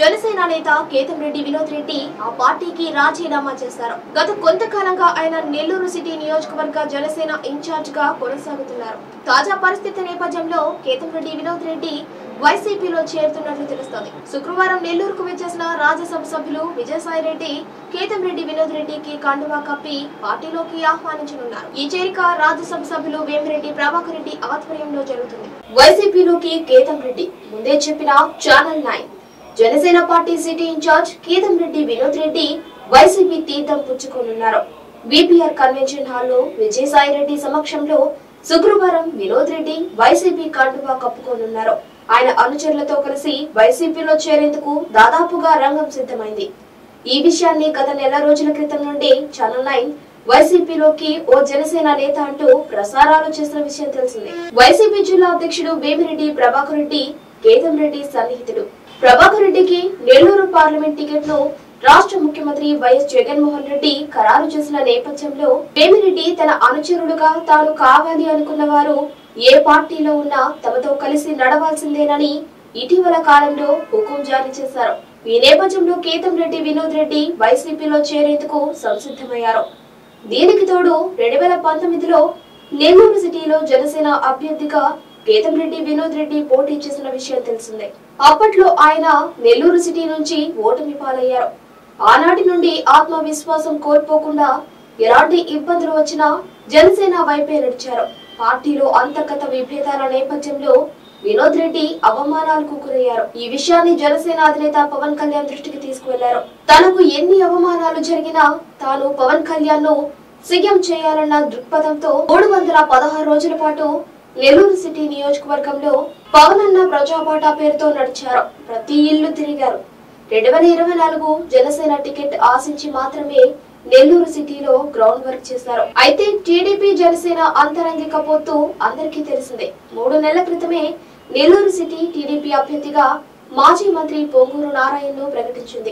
జనసేన నేత కేతంరెడ్డి వినోద్ రెడ్డి ఆ పార్టీకి రాజీనామా చేశారు గత కొంతకాలంగా ఆయన నెల్లూరు సిటీ నియోజకవర్గ జనసేన ఇన్ఛార్జ్ గా కొనసాగుతున్నారు తాజా పరిస్థితి నేపథ్యంలో కేతంరెడ్డి వినోద్ రెడ్డి వైసీపీలో చేరుతున్నట్లు తెలుస్తోంది శుక్రవారం నెల్లూరుకు వచ్చేసిన రాజ్యసభ సభ్యులు విజయసాయి రెడ్డి కేతంరెడ్డి వినోద్ రెడ్డికి కండువా కప్పి పార్టీలోకి ఆహ్వానించనున్నారు ఈ చేరిక రాజ్యసభ సభ్యులు వేమిరెడ్డి ప్రభాకర్ రెడ్డి ఆధ్వర్యంలో జరుగుతుంది వైసీపీలోకి కేతం రెడ్డి ముందే చెప్పిన channel nine Janasena party city incharge Ketham Reddy Vinod Reddy YCP తీర్థం పుచ్చుకోనున్నారు బీపీఆర్ కన్వెన్షన్ హాల్లో విజయసాయి రెడ్డి సమక్షంలో శుక్రవారం వినోద్ రెడ్డి వైసీపీ కండువా కప్పుకోనున్నారు ఆయన అనుచరులతో కలిసి వైసీపీలో చేరేందుకు దాదాపుగా రంగం సిద్ధమైంది ఈ విషయాన్ని గత నెల రోజుల క్రితం నుండి ఛానల్ నైన్ వైసీపీలోకి ఓ జనసేన నేత అంటూ ప్రసారాలు చేసిన విషయం తెలిసిందే వైసీపీ జిల్లా అధ్యక్షుడు వేమిరెడ్డి ప్రభాకర్ రెడ్డి కేతం రెడ్డి సన్నిహితుడు ప్రభాకర్ రెడ్డికి నెల్లూరు పార్లమెంట్ టికెట్ ను రాష్ట్ర ముఖ్యమంత్రి వైఎస్ జగన్మోహన్ రెడ్డి ఖరారు చేసిన నేపథ్యంలో వేమిరెడ్డి తన అనుచరుడుగా తాను కావాలి అనుకున్న వారు ఏ పార్టీలో ఉన్నా తమతో కలిసి నడవాల్సిందేనని ఇటీవల కాలంలో హుకుం జారీ చేశారు ఈ నేపథ్యంలో కేతం రెడ్డి వినోద్ రెడ్డి వైసీపీలో చేరేందుకు సంసిద్ధమయ్యారు దీనికి తోడు రెండు వేల పంతొమ్మిదిలో నెల్లూరు సిటీలో జనసేన అభ్యర్థిగా కేతంరెడ్డి వినోద్ రెడ్డి పోటీ చేసిన విషయం తెలిసిందే అప్పట్లో ఆయన నెల్లూరు సిటీ నుంచి ఓటమి పాలయ్యారు ఆనాటి నుండి ఆత్మవిశ్వాసం కోల్పోకుండా ఎలాంటి ఇబ్బందులు వచ్చినా జనసేన వైపే నడిచారు పార్టీలో అంతర్గత విభేదాల నేపథ్యంలో వినోద్ రెడ్డి అవమానాలకు గురయ్యారు ఈ విషయాన్ని జనసేన అధినేత పవన్ కళ్యాణ్ దృష్టికి తీసుకువెళ్లారు తనకు ఎన్ని అవమానాలు జరిగినా తాను పవన్ కళ్యాణ్ ను సీఎం చేయాలన్న దృక్పథంతో మూడు వందల పదహారు రోజుల పాటు నెల్లూరు సిటీ నియోజకవర్గంలో పవన్ అన్న ప్రజాబాట పేరుతో నడిచారు ప్రతి ఇల్లు తిరిగారు రెండు వేల ఇరవై నాలుగు జనసేన టికెట్ ఆశించి మాత్రమే నెల్లూరు సిటీలో గ్రౌండ్ వర్క్ చేశారు అయితే టీడీపీ జనసేన అంతరంగిక పొత్తు అందరికీ తెలిసిందే మూడు నెలల క్రితమే నెల్లూరు సిటీ టీడీపీ అభ్యర్థిగా మాజీ మంత్రి పొంగూరు నారాయణను ప్రకటించింది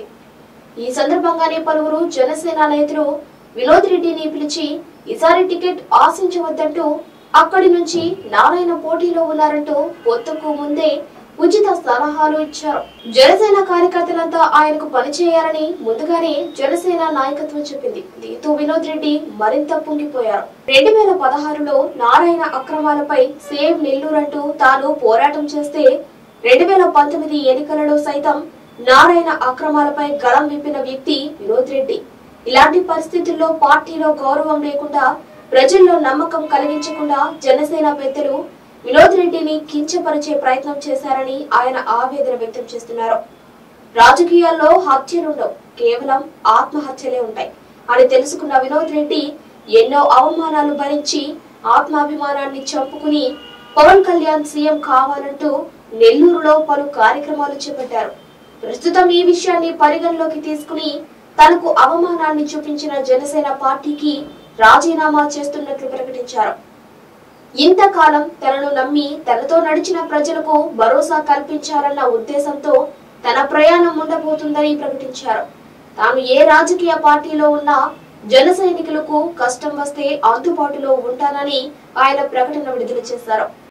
ఈ సందర్భంగానే పలువురు జనసేన నేతలు వినోద్ రెడ్డిని పిలిచి ఈసారి టికెట్ ఆశించవద్దంటూ అక్కడి నుంచి నారాయణ పోటీలో ఉన్నారంటూ పొత్తుకు ముందే ఉచిత సలహాలు ఇచ్చారు జనసేన కార్యకర్తలంతా ఆయనకు పనిచేయాలని ముందుగానే జనసేన నాయకత్వం చెప్పింది దీంతో వినోద్ రెడ్డి మరింత పొంగిపోయారు రెండు వేల పదహారులో నారాయణ అక్రమాలపై సేవ్ నెల్లూరు అంటూ తాను పోరాటం చేస్తే రెండు వేల పంతొమ్మిది ఎన్నికలలో సైతం నారాయణ అక్రమాలపై గళం విప్పిన వ్యక్తి వినోద్ రెడ్డి ఇలాంటి పరిస్థితుల్లో పార్టీలో గౌరవం లేకుండా ప్రజల్లో నమ్మకం కలిగించకుండా జనసేన పెద్దలు వినోద్ రెడ్డిని కించపరిచే ప్రయత్నం చేశారని ఆయన ఆవేదన వ్యక్తం చేస్తున్నారు రాజకీయాల్లో హత్యలుండవు కేవలం ఆత్మహత్యలే ఉంటాయి అని తెలుసుకున్న వినోద్ రెడ్డి ఎన్నో అవమానాలు భరించి ఆత్మాభిమానాన్ని చంపుకుని పవన్ కళ్యాణ్ సీఎం కావాలంటూ నెల్లూరులో పలు కార్యక్రమాలు చేపట్టారు ప్రస్తుతం ఈ విషయాన్ని పరిగణలోకి తీసుకుని తనకు అవమానాన్ని చూపించిన జనసేన పార్టీకి రాజీనామా చేస్తున్నట్లు ప్రకటించారు ఇంతకాలం తనను నమ్మి తనతో నడిచిన ప్రజలకు భరోసా కల్పించాలన్న ఉద్దేశంతో తన ప్రయాణం ఉండబోతుందని ప్రకటించారు తాను ఏ రాజకీయ పార్టీలో ఉన్నా జన సైనికులకు కష్టం వస్తే అందుబాటులో ఉంటానని ఆయన ప్రకటన విడుదల చేశారు